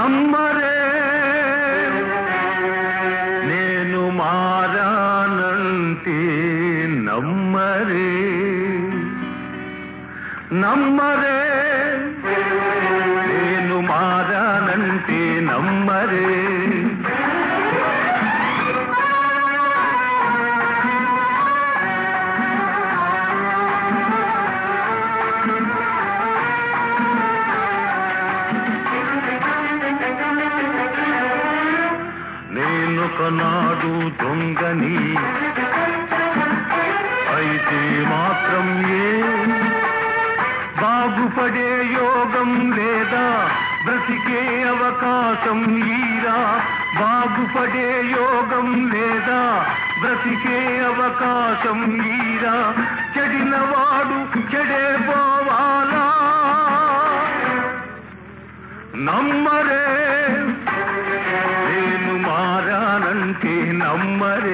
నమ్మరే నేను మారానంటే నమ్మరే నమ్మరే నేను మారానంటే నమ్మరే నేను కొనాడు దొంగని అయితే మాత్రం ఏ బాగుపడే యోగం లేదా బ్రతికే అవకాశం ఈరా బాగుపడే యోగం లేదా బ్రతికే అవకాశం ఈరా చెడినవాడు చెడే పోవాలా నమ్మరే నేను మారానంటే నమ్మరే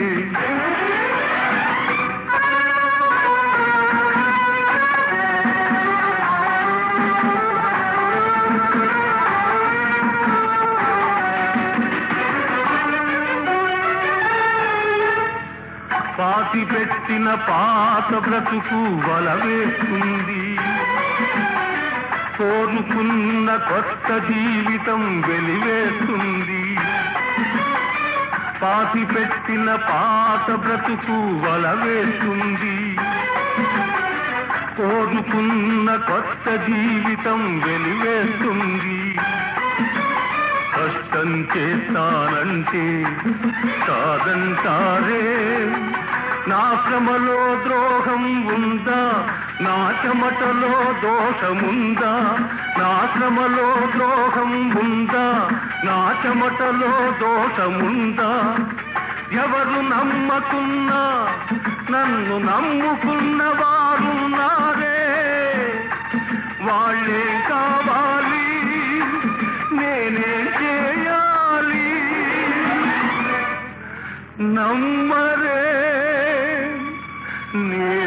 పాతి పెట్టిన పాత బ్రతుకు వల వేస్తుంది కోరుకున్న కొత్త జీవితం వెలివేస్తుంది పాతి పెట్టిన పాత బ్రతుకు వల వేస్తుంది కోరుకున్న కొత్త జీవితం వెలివేస్తుంది కష్టం చేస్తానంటే కాదంటారే నా శ్రమలో ద్రోహం ఉందా నా చెమటలో దోషముందా నా శ్రమలో ద్రోహం ఉందా నా చెమటలో దోషముందా ఎవరు నమ్మకున్నా నన్ను నమ్ముకున్న వారున్నారే వాళ్ళే కావాలి నేనే చేయాలి నమ్మరే నే